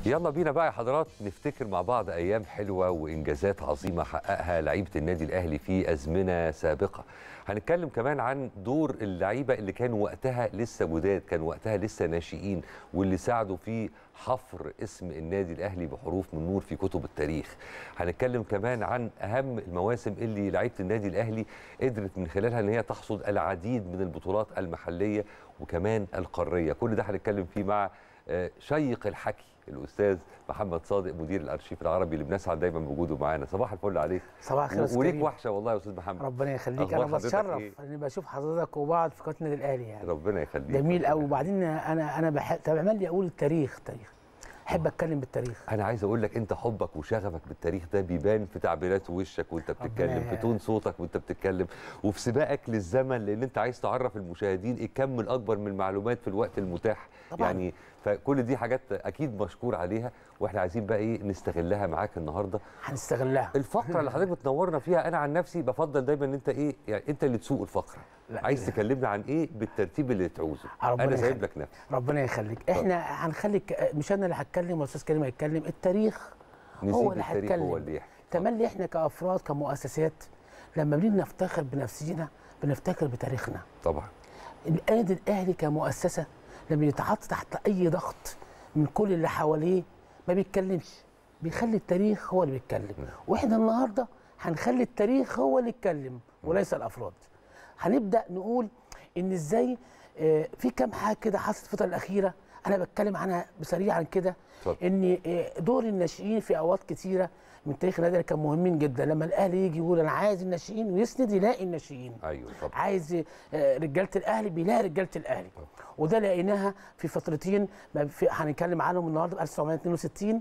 يلا بينا بقى يا حضرات نفتكر مع بعض ايام حلوه وانجازات عظيمه حققها لعيبه النادي الاهلي في ازمنه سابقه هنتكلم كمان عن دور اللعيبه اللي كانوا وقتها لسه جداد كان وقتها لسه ناشئين واللي ساعدوا في حفر اسم النادي الاهلي بحروف من نور في كتب التاريخ هنتكلم كمان عن اهم المواسم اللي لعيبه النادي الاهلي قدرت من خلالها ان هي تحصد العديد من البطولات المحليه وكمان القاريه كل ده هنتكلم فيه مع آه، شيق الحكي الاستاذ محمد صادق مدير الارشيف العربي اللي بنسعد دايما بوجوده معانا صباح الفل عليك صباح الخير يا أستاذ وليك كريم. وحشه والله يا استاذ محمد ربنا يخليك أخبار انا حضرتك بتشرف إيه؟ اني بشوف حضرتك وبعض في قناه النادي الاهلي يعني ربنا يخليك جميل قوي وبعدين انا انا بحب طب اعمل لي اقول التاريخ تاريخ احب اتكلم بالتاريخ انا عايز اقول لك انت حبك وشغفك بالتاريخ ده بيبان في تعبيرات وشك وانت بتتكلم ربنا- في تون صوتك وانت بتتكلم وفي سباقك للزمن لان انت عايز تعرف المشاهدين الكم الاكبر من المعلومات في الوقت المتاح طبعاً. يعني فكل دي حاجات اكيد مشكور عليها واحنا عايزين بقى ايه نستغلها معاك النهارده هنستغلها الفقره اللي حضرتك بتنورنا فيها انا عن نفسي بفضل دايما ان انت ايه يعني انت اللي تسوق الفقره لا، عايز لا. تكلمنا عن ايه بالترتيب اللي تعوزه ربنا انا سايب يخليك. لك نفسي ربنا يخليك احنا هنخلي ك- مش انا اللي هتكلم ولا الاستاذ كريم هيتكلم التاريخ هو نسيب اللي التاريخ هيتكلم هو اللي يحكي تملي احنا كافراد كمؤسسات لما بنيجي نفتخر بنفسنا بنفتخر بتاريخنا طبعا النادي الاهلي كمؤسسه لما يتحط تحت اي ضغط من كل اللي حواليه ما بيتكلمش بيخلي التاريخ هو اللي بيتكلم واحنا النهارده هنخلي التاريخ هو اللي يتكلم وليس الافراد هنبدا نقول ان ازاي آه، في كام حاجه كده حصلت الفتره الاخيره انا بتكلم عنها بسريعا كده اتفضل. ان آه، دور الناشئين في اوقات كتيره من تاريخ النادي كان مهمين جدا لما الاهلي يجي يقول انا عايز الناشئين ويسند يلاقي الناشئين ايوه طبعا عايز آه، رجاله الاهلي بيلاقي رجاله الاهلي وده لقيناها في فترتين ما في- هنتكلم عنهم النهارده 1962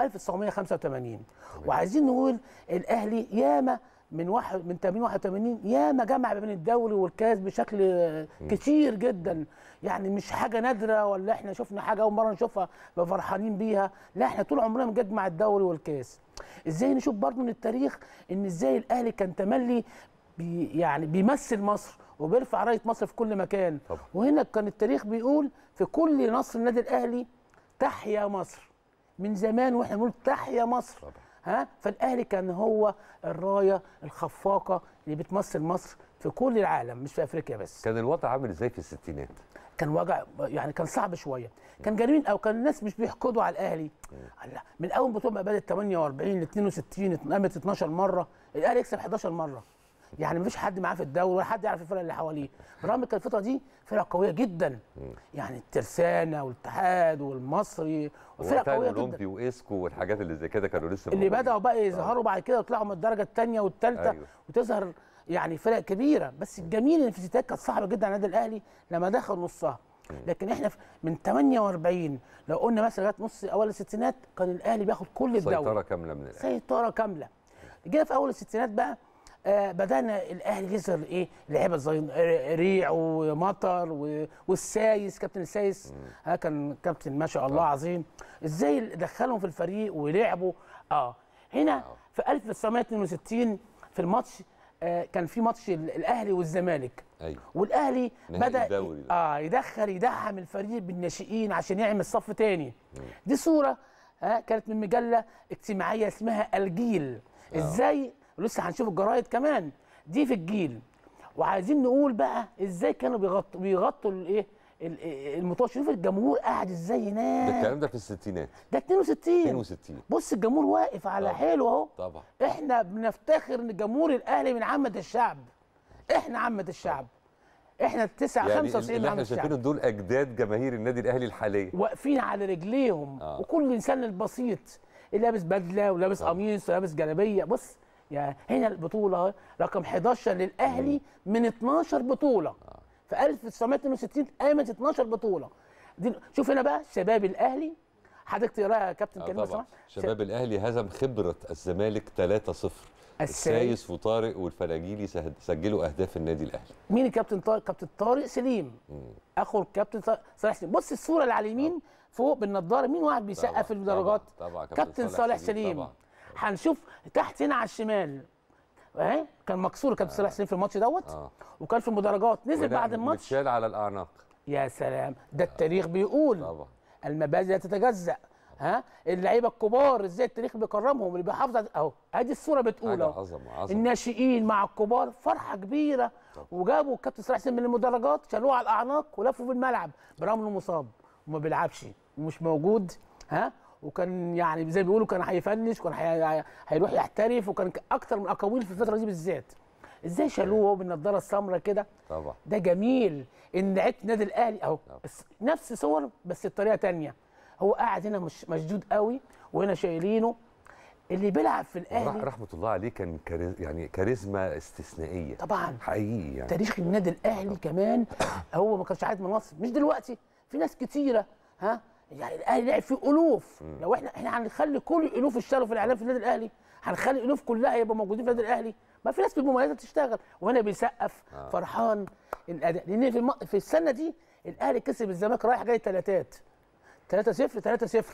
و1985 وعايزين نقول الاهلي ياما من واحد من 80 81 ياما جمع بين الدوري والكاس بشكل آه، كتير جدا يعني مش حاجه نادره ولا احنا شفنا حاجه اول مره نشوفها نبقى فرحانين بيها لا احنا طول عمرنا بنجمع الدوري والكاس ازاي نشوف برضو من التاريخ ان ازاي الاهلي كان تملي بي يعني بيمثل مصر وبيرفع رايه مصر في كل مكان طبعا. وهنا كان التاريخ بيقول في كل نصر النادي الاهلي تحيا مصر من زمان واحنا بنقول تحيا مصر طبعا. ها فالاهلي كان هو الرايه الخفاقه اللي بتمثل مصر في كل العالم مش في افريقيا بس كان الوضع عامل ازاي في الستينات كان وجع يعني كان صعب شويه كان جميل او كان الناس مش بيحقدوا على الاهلي لا من اول بطوله ما بدات 48 ل 62 قامت 12 مره الاهلي يكسب 11 مره يعني مفيش حد معاه في الدوري ولا حد يعرف الفرق اللي حواليه برغم كان الفتره دي فرق قويه جدا يعني الترسانه والاتحاد والمصري فرق وقتها قويه جدا الاولمبي واسكو والحاجات اللي زي كده كانوا لسه اللي موجودين. بداوا بقى يظهروا بعد كده ويطلعوا من الدرجه الثانيه والثالثه أيوة. وتظهر يعني فرق كبيره بس الجميل ان الفتات كانت صعبه جدا على النادي الاهلي لما دخل نصها لكن احنا في- من 48 لو قلنا مثلا لغايه نص اول الستينات كان الاهلي بياخد كل الدوري سيطره كامله من الاهلي سيطره كامله جينا في اول الستينات بقى آه بدانا الاهلي يظهر ايه لعيبه زي ريع ومطر و- والسايس كابتن السايس ها كان كابتن ما شاء الله عظيم ازاي دخلهم في الفريق ولعبوا اه هنا في 1962 في الماتش آه كان في ماتش ال- الاهلي والزمالك ايوه والاهلي نهائي بدا الدوري ده. اه يدخل يدعم الفريق بالناشئين عشان يعمل صف تاني دي صوره آه كانت من مجله اجتماعيه اسمها الجيل ازاي لسه هنشوف الجرايد كمان دي في الجيل وعايزين نقول بقى ازاي كانوا بيغطوا بيغطوا الايه ال- المطوش شوف الجمهور قاعد ازاي ده هناك الكلام ده في الستينات ده 62 62 بص الجمهور واقف على طبعا. حيله اهو طبعا احنا بنفتخر ان جمهور الاهلي من عامه الشعب احنا عامه الشعب احنا التسعة يعني 95 اللي عامه احنا الشعب شايفينهم دول اجداد جماهير النادي الاهلي الحاليه واقفين على رجليهم آه. وكل انسان البسيط اللي لابس بدله ولابس طبعا. قميص ولابس جلابيه بص يا هنا البطوله اهي رقم 11 للاهلي من 12 بطوله في 1962 قامت 12 بطوله دي شوف هنا بقى شباب الاهلي حضرتك تقراها يا كابتن آه كريم لو طبعا سمحت. شباب الاهلي هزم خبره الزمالك 3-0 السايس وطارق والفناجيلي سه- سجلوا اهداف النادي الاهلي مين الكابتن طارق كابتن طارق سليم اخو الكابتن طارق- صالح سليم بص الصوره اللي على اليمين فوق بالنضاره مين واحد طبعاً، بيسقف في الدرجات طبعاً، طبعاً، كابتن صالح سليم طبعاً. هنشوف تحت هنا على الشمال اهي كان مكسور كابتن صالح سليم في الماتش دوت آه. وكان في المدرجات نزل وهنا بعد الماتش متشال على الاعناق يا سلام ده التاريخ بيقول طبعا المبادئ لا تتجزأ ها اللعيبه الكبار ازاي التاريخ بيكرمهم اللي بيحافظ على اهو ادي الصوره بتقول حاجه اهو عظمه عظمه الناشئين مع الكبار فرحه كبيره وجابوا الكابتن صلاح حسين من المدرجات شالوه على الاعناق ولفوا في الملعب برغم انه مصاب وما بيلعبش ومش موجود ها وكان يعني زي ما بيقولوا كان هيفنش وكان هي- هيروح يحترف وكان اكتر من اقاويل في الفتره دي بالذات ازاي شالوه وهو بالنضاره السمراء كده طبعا ده جميل ان لعيبه النادي الاهلي اهو بس نفس صور بس بطريقه تانية هو قاعد هنا مش مشدود قوي وهنا شايلينه اللي بيلعب في رح الاهلي رحمه الله عليه كان كاري يعني كاريزما استثنائيه طبعا حقيقي يعني تاريخ النادي الاهلي كمان هو ما كانش عارف مناصب مش دلوقتي في ناس كتيره ها يعني الاهلي لعب فيه الوف لو احنا احنا هنخلي كل الالوف يشتغلوا في الاعلام في النادي الاهلي هنخلي الالوف كلها يبقوا موجودين في النادي الاهلي ما في ناس بالمميزات تشتغل وهنا بيسقف آه. فرحان الاداء لان في, الم... في السنه دي الاهلي كسب الزمالك رايح جاي ثلاثات 3 0 3 0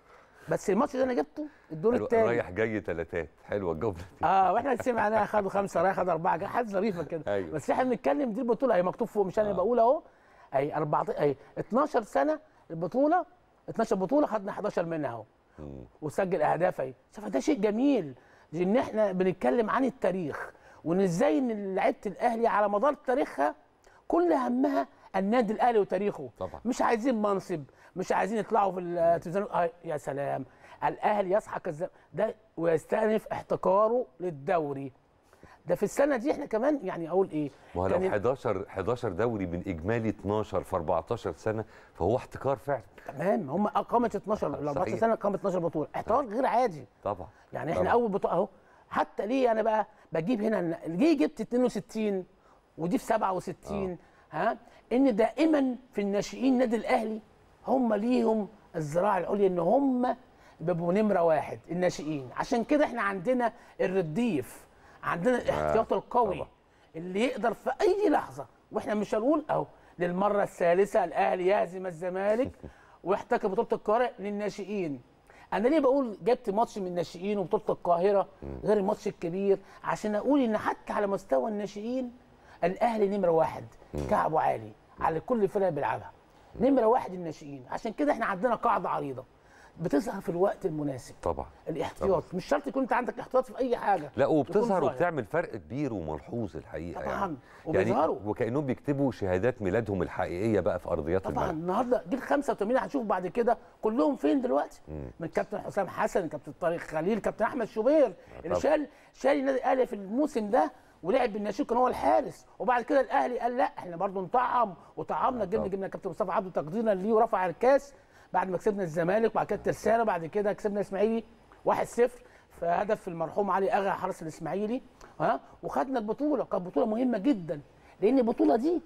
بس الماتش ده انا جبته الدور حلو، الثاني رايح جاي ثلاثات حلوه الجمله دي اه واحنا سمعناها خدوا خمسه رايح خد اربعه حاجه ظريفه كده أيوة. بس احنا بنتكلم دي البطوله هي مكتوب فوق مش انا آه. بقول اهو اي 14 اي 12 سنه البطوله 12 بطوله خدنا 11 منها اهو مم. وسجل اهداف اهي شوف ده شيء جميل ان احنا بنتكلم عن التاريخ وان ازاي ان لعيبه الاهلي على مدار تاريخها كل همها النادي الاهلي وتاريخه طبعا. مش عايزين منصب مش عايزين يطلعوا في التلفزيون آه يا سلام الاهلي يسحق الز... ده ويستأنف احتكاره للدوري ده في السنه دي احنا كمان يعني اقول ايه ما هو لو كان ال- 11 11 دوري من اجمالي 12 في 14 سنه فهو احتكار فعلا تمام هم اقامه 12 ال 14 صحيح. سنه اقامه 12 بطوله احتكار غير عادي طبعا يعني احنا طبعا. اول بطوله اهو حتى ليه انا بقى بجيب هنا ليه جبت 62 ودي في 67 ها ان دائما في الناشئين النادي الاهلي هم ليهم الذراع العليا ان هم بيبقوا نمره واحد الناشئين عشان كده احنا عندنا الرديف عندنا الاحتياط القوي طبعا. اللي يقدر في اي لحظه واحنا مش هنقول اهو للمره الثالثه الاهلي يهزم الزمالك ويحتكر بطوله القاهره للناشئين انا ليه بقول جبت ماتش من الناشئين وبطوله القاهره غير الماتش الكبير عشان اقول ان حتى على مستوى الناشئين الاهلي نمره واحد كعبه عالي على كل فرقه بيلعبها نمره واحد الناشئين عشان كده احنا عندنا قاعده عريضه بتظهر في الوقت المناسب طبعا الاحتياط مش شرط يكون انت عندك احتياط في اي حاجه لا يكون وبتظهر ظاهر. وبتعمل فرق كبير وملحوظ الحقيقه طبعاً، يعني وبيظهروا. يعني وكانهم بيكتبوا شهادات ميلادهم الحقيقيه بقى في ارضيات طبعا الملعب النهارده جيل 85 هنشوف بعد كده كلهم فين دلوقتي من كابتن حسام حسن كابتن طارق خليل كابتن احمد شوبير اللي طبعا. شال شال النادي الاهلي في الموسم ده ولعب بالناشئين كان هو الحارس وبعد كده الاهلي قال لا احنا برضو نطعم وطعمنا جبنا طبعا. جبنا كابتن مصطفى عبده تقديرا ليه ورفع الكاس بعد ما كسبنا الزمالك وبعد كده الترسانه بعد كده كسبنا الاسماعيلي 1-0 في هدف المرحوم علي اغا حارس الاسماعيلي ها وخدنا البطوله كانت بطوله مهمه جدا لان البطوله دي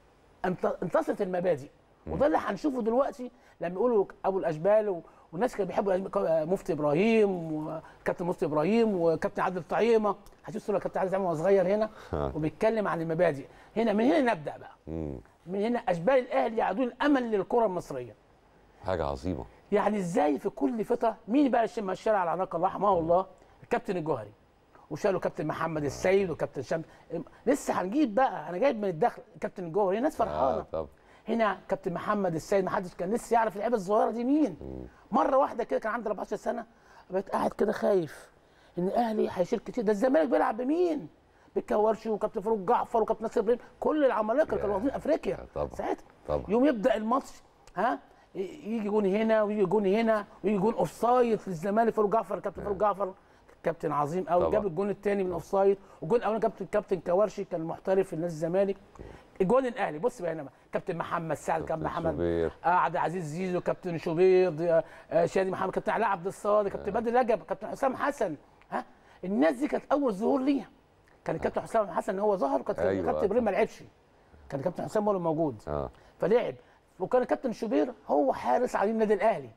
انت- انتصرت المبادئ وده اللي هنشوفه دلوقتي لما يقولوا ابو الاشبال و- والناس كانوا بيحبوا الأشبال، مفتي ابراهيم وكابتن مفتي ابراهيم وكابتن عادل طعيمه هتشوف صوره كابتن عادل طعيمه وهو صغير هنا وبيتكلم عن المبادئ هنا من هنا نبدا بقى مم. من هنا اشبال الاهلي يعودون الامل للكره المصريه حاجه عظيمه يعني ازاي في كل فتره مين بقى اللي مشى على عناق الله رحمه الله الكابتن الجوهري وشالوا كابتن محمد السيد وكابتن شمس لسه هنجيب بقى انا جايب من الدخل كابتن الجوهري ناس فرحانه اه طب هنا كابتن محمد السيد ما حدش كان لسه يعرف اللعيبه الصغيره دي مين مره واحده كده كان عندي 14 سنه بقيت قاعد كده خايف ان الاهلي هيشيل كتير ده الزمالك بيلعب بمين بالكورشي وكابتن فاروق جعفر وكابتن ناصر ابراهيم كل العمالقه اللي كانوا واخدين افريقيا طبعا. ساعتها طبعا. يوم يبدا الماتش ها ي- يجي جون هنا ويجي جون هنا ويجي جون اوف سايد للزمالك فاروق جعفر كابتن فاروق جعفر كابتن عظيم قوي طبعا. جاب الجون الثاني من اوف سايد والجون الاولاني كابتن كابتن كوارشي كان محترف في نادي الزمالك الجون الاهلي بص بقى هنا بقى. كابتن محمد سعد كابتن كابتن محمد شوبير. آه عبد العزيز زيزو كابتن شوبير ضي- آه شادي محمد كابتن علاء عبد الصادق كابتن بدر رجب كابتن حسام حسن ها الناس دي كانت اول ظهور ليها كان الكابتن حسام حسن هو ظهر وكابتن أيوة. كابتن ابراهيم ما لعبش كان كابتن حسام هو اللي موجود اه فلعب وكان كابتن شوبير هو حارس على النادي الاهلي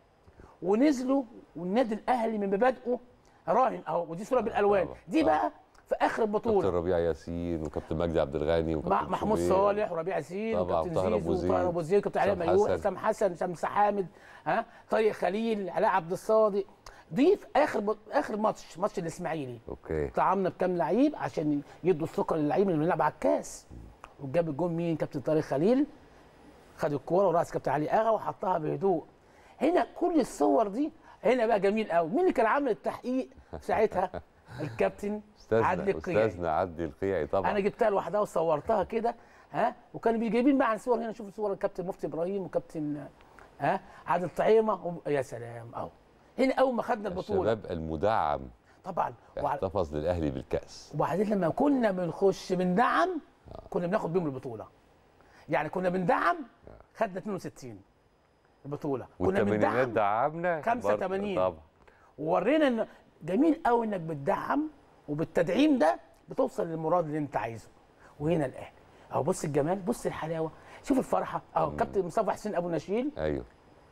ونزلوا والنادي الاهلي من مبادئه راهن اهو ودي صوره بالالوان طبعا. دي بقى في اخر كابتن البطوله ربيع ياسين وكابتن مجدي عبد الغني مع وكابتن محمود شوبير. صالح وربيع ياسين طبعا، وكابتن طاهر أبو زيزو زيد، وطاهر ابو زيد كابتن علي حسام ميمون حسن. حسام حسن شمس حامد ها طارق خليل علاء عبد الصادق دي في اخر ب... اخر ماتش ماتش الاسماعيلي اوكي طعمنا بكام لعيب عشان يدوا الثقه للعيب اللي بيلعب على الكاس وجاب الجون مين كابتن طارق خليل خد الكوره وراس كابتن علي اغا وحطها بهدوء هنا كل الصور دي هنا بقى جميل قوي مين اللي كان عامل التحقيق ساعتها الكابتن عدلي استاذنا القيعي استاذنا عدلي القيعي طبعا انا جبتها لوحدها وصورتها كده ها وكانوا بيجيبين معا صور هنا شوفوا صور الكابتن مفتي ابراهيم وكابتن ها عادل طعيمه و... يا سلام اهو هنا اول ما خدنا البطوله الشباب المدعم طبعا وع- احتفظ للاهلي بالكاس وبعدين لما كنا بنخش بندعم كنا بناخد بيهم البطوله يعني كنا بندعم خدنا 62 البطوله كنا والثمانينات بندعم دعمنا 85. برضه طبعا وورينا ان جميل قوي انك بتدعم وبالتدعيم ده بتوصل للمراد اللي انت عايزه وهنا الاهلي اهو بص الجمال بص الحلاوه شوف الفرحه اهو كابتن مصطفى حسين ابو نشيل ايوه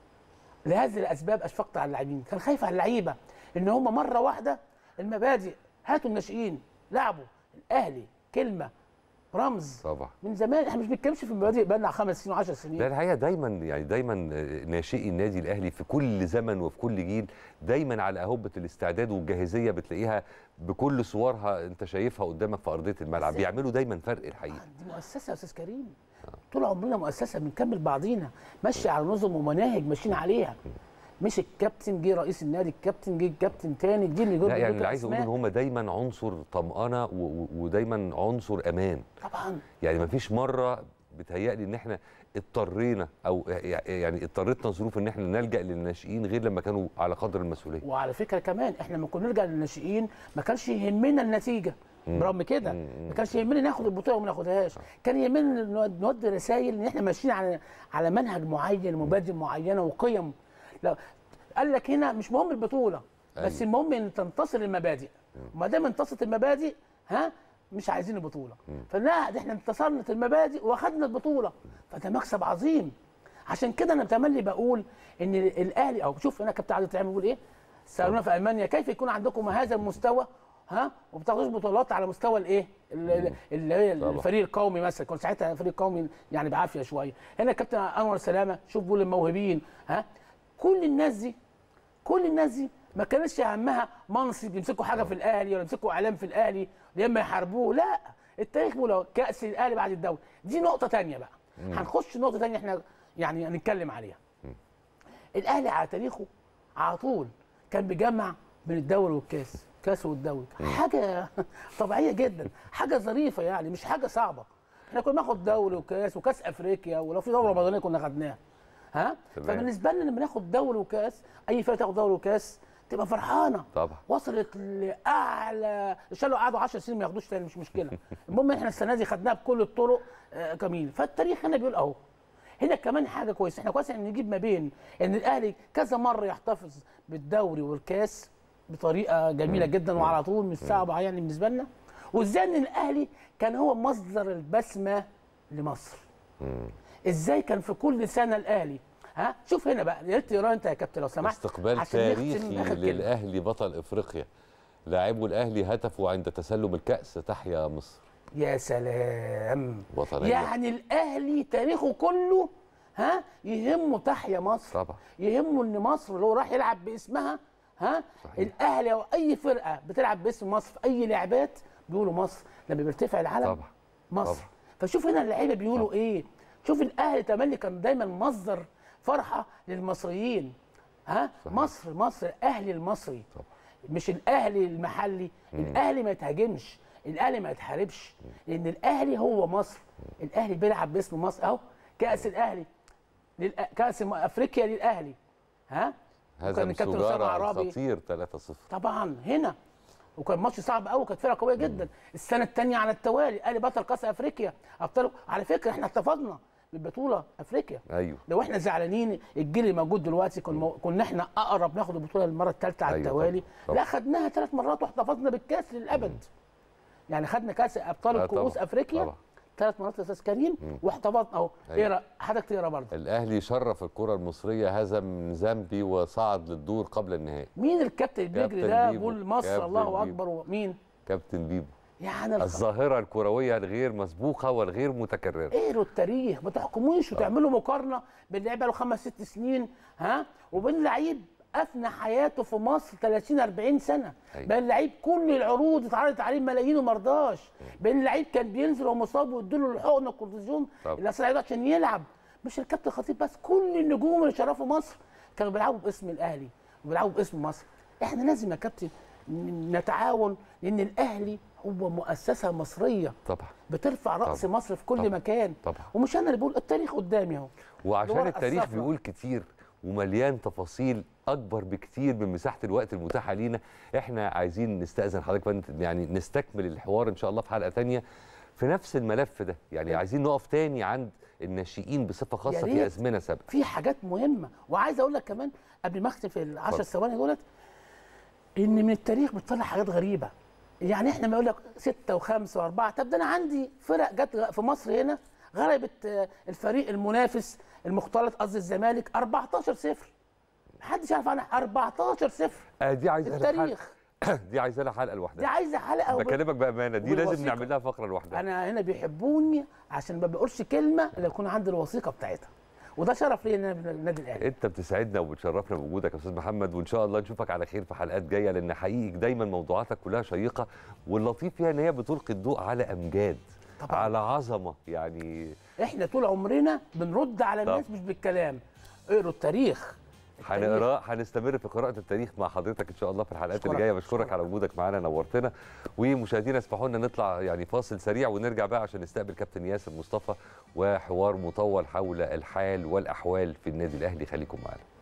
لهذه الاسباب اشفقت على اللاعبين كان خايف على اللعيبه ان هم مره واحده المبادئ هاتوا الناشئين لعبوا الاهلي كلمه رمز طبعا من زمان احنا مش بنتكلمش في المبادئ بقى لنا خمس سنين و10 لا سنين الحقيقه دايما يعني دايما آه، ناشئي النادي الاهلي في كل زمن وفي كل جيل دايما على اهبه الاستعداد والجاهزيه بتلاقيها بكل صورها انت شايفها قدامك في ارضيه الملعب إزاي؟ بيعملوا دايما فرق الحقيقه دي مؤسسه يا استاذ كريم طول عمرنا مؤسسه بنكمل بعضينا ماشيه على نظم ومناهج ماشيين عليها مش الكابتن جه رئيس النادي الكابتن جه الكابتن تاني جه اللي جه لا يعني بيقول اللي عايز اقول ان الأسماء. هم دايما عنصر طمانه و- و- ودايما عنصر امان طبعا يعني ما فيش مره بتهيألي ان احنا اضطرينا او يعني اضطرتنا ظروف ان احنا نلجا للناشئين غير لما كانوا على قدر المسؤوليه وعلى فكره كمان احنا لما كنا نرجع للناشئين ما كانش يهمنا النتيجه برغم كده ما كانش يهمنا ناخد البطوله وما ناخدهاش كان يهمنا نود- نودي رسائل ان احنا ماشيين على على منهج معين ومبادئ معينه وقيم لا قال لك هنا مش مهم البطوله بس أيوة. المهم ان تنتصر المبادئ وما دام انتصرت المبادئ ها مش عايزين البطوله فلا ده احنا انتصرنا المبادئ واخدنا البطوله فده مكسب عظيم عشان كده انا تملي بقول ان الاهلي او شوف هنا كابتن عادل طعيم بيقول ايه سالونا في المانيا كيف يكون عندكم هذا المستوى ها وما بتاخدوش بطولات على مستوى الايه ال- ال- اللي هي طبعا. الفريق القومي مثلا كان ساعتها الفريق القومي يعني بعافيه شويه هنا كابتن انور سلامه شوف بيقول الموهوبين ها كل الناس دي كل الناس دي ما كانتش همها منصب يمسكوا حاجه في الاهلي ولا يمسكوا اعلام في الاهلي يا اما يحاربوه لا التاريخ بيقول كاس الاهلي بعد الدوري دي نقطه تانية بقى هنخش نقطه تانية احنا يعني هنتكلم عليها الاهلي على تاريخه على طول كان بيجمع بين الدوري والكاس كاس والدوري حاجه طبيعيه جدا حاجه ظريفه يعني مش حاجه صعبه احنا كنا بناخد دوري وكاس وكاس افريقيا ولو في دوره رمضانيه كنا خدناها ها تمام. فبالنسبه لنا لما ناخد دوري وكاس اي فرقه تاخد دوري وكاس تبقى فرحانه طبعا وصلت لاعلى ان شاء الله قعدوا 10 سنين ما ياخدوش تاني مش مشكله المهم احنا السنه دي خدناها بكل الطرق آه، جميل فالتاريخ هنا بيقول اهو هنا كمان حاجه كويسه احنا كويس ان نجيب ما بين ان الاهلي كذا مره يحتفظ بالدوري والكاس بطريقه جميله جدا وعلى طول مش صعبه يعني بالنسبه لنا وازاي ان الاهلي كان هو مصدر البسمه لمصر ازاي كان في كل سنه الاهلي ها شوف هنا بقى يا ريت تقرا انت يا كابتن لو سمحت استقبال عشان نختم تاريخي آخر كلمة. للاهلي بطل افريقيا لاعبو الاهلي هتفوا عند تسلم الكاس تحيا مصر يا سلام وطنيه يعني الاهلي تاريخه كله ها يهمه تحيا مصر طبعا يهمه ان مصر لو راح يلعب باسمها ها صحيح. الاهلي او اي فرقه بتلعب باسم مصر في اي لعبات بيقولوا مصر لما بيرتفع العلم طبعا مصر طبعا. فشوف هنا اللعيبه بيقولوا ايه شوف الاهلي تملي كان دايما مصدر فرحه للمصريين ها صحيح. مصر مصر الاهلي المصري طبعا. مش الاهلي المحلي الاهلي ما يتهاجمش الاهلي ما يتحاربش لان الاهلي هو مصر الاهلي بيلعب باسم مصر اهو كاس الاهلي للأ... كاس افريقيا للاهلي ها هذا وكان الكابتن أسامة سجارة عرابي. خطير 3-0 طبعا هنا وكان ماتش صعب قوي كانت فرقه قويه جدا السنه الثانيه على التوالي الاهلي بطل كاس افريقيا ابطال على فكره احنا احتفظنا بالبطوله افريقيا ايوه لو احنا زعلانين الجيل اللي موجود دلوقتي كنا مو... كنا احنا اقرب ناخد البطوله المره الثالثه على أيوة التوالي طبعاً، طبعاً. لا خدناها ثلاث مرات واحتفظنا بالكاس للابد يعني خدنا كاس ابطال آه الكؤوس طبعاً، افريقيا طبعاً. ثلاث مرات يا استاذ كريم واحتفظنا اهو أيوة. اقرا حضرتك تقرا برضه الاهلي شرف الكره المصريه هزم زامبي وصعد للدور قبل النهائي مين الكابتن اللي بيجري كابتن ده بيبو. بيقول مصر كابتن الله بيبو. اكبر مين كابتن بيبو يعني الخ- الظاهره الكرويه الغير مسبوقه والغير متكرره اقروا التاريخ ما تحكموش وتعملوا مقارنه بين لعيب له خمس ست سنين ها وبين لعيب افنى حياته في مصر 30 40 سنه أيوة. بين لعيب كل العروض اتعرضت عليه ملايين وما رضاش بين لعيب كان بينزل ومصاب ويدوا له الحقن الكورتيزون طبعا. اللي أصل عشان يلعب مش الكابتن خطيب بس كل النجوم اللي شرفوا مصر كانوا بيلعبوا باسم الاهلي وبيلعبوا باسم مصر احنا لازم يا كابتن ن- نتعاون لان الاهلي هو مؤسسه مصريه طبعا بترفع راس طبعا. مصر في كل طبعا. مكان طبعا ومش انا اللي بقول التاريخ قدامي اهو وعشان الورقة التاريخ الصفراء. بيقول كتير ومليان تفاصيل اكبر بكتير من مساحه الوقت المتاحه لينا احنا عايزين نستاذن حضرتك فانت يعني نستكمل الحوار ان شاء الله في حلقه تانية في نفس الملف ده يعني عايزين نقف تاني عند الناشئين بصفه خاصه يا في ريت. ازمنه سابقه في حاجات مهمه وعايز اقول لك كمان قبل ما اختم في العشر اتفضل. ثواني دولت ان من التاريخ بتطلع حاجات غريبه يعني احنا ما يقول لك ستة وخمسة وأربعة طب ده أنا عندي فرق جت غ- في مصر هنا غلبت آه، الفريق المنافس المختلط قصدي الزمالك 14 صفر محدش يعرف عنها 14 صفر آه دي عايزه لها التاريخ حلقه دي عايزه لها حلقه دي لوحدها عايزه حلقه وب- بكلمك بامانه دي لازم والوثيقة. نعمل لها فقره لوحدها انا هنا بيحبوني عشان ما بقولش كلمه الا يكون عندي الوثيقه بتاعتها وده شرف لي ان انا من النادي الاهلي انت بتسعدنا وبتشرفنا بوجودك يا استاذ محمد وان شاء الله نشوفك على خير في حلقات جايه لان حقيقي دايما موضوعاتك كلها شيقه واللطيف فيها ان هي بتلقي الضوء على امجاد طبعاً. على عظمه يعني احنا طول عمرنا بنرد على طب. الناس مش بالكلام اقروا التاريخ التاريخ. هنقرا هنستمر في قراءه التاريخ مع حضرتك ان شاء الله في الحلقات اللي أشكرك. جايه بشكرك أشكرك. على وجودك معانا نورتنا ومشاهدينا اسمحوا لنا نطلع يعني فاصل سريع ونرجع بقى عشان نستقبل كابتن ياسر مصطفى وحوار مطول حول الحال والاحوال في النادي الاهلي خليكم معانا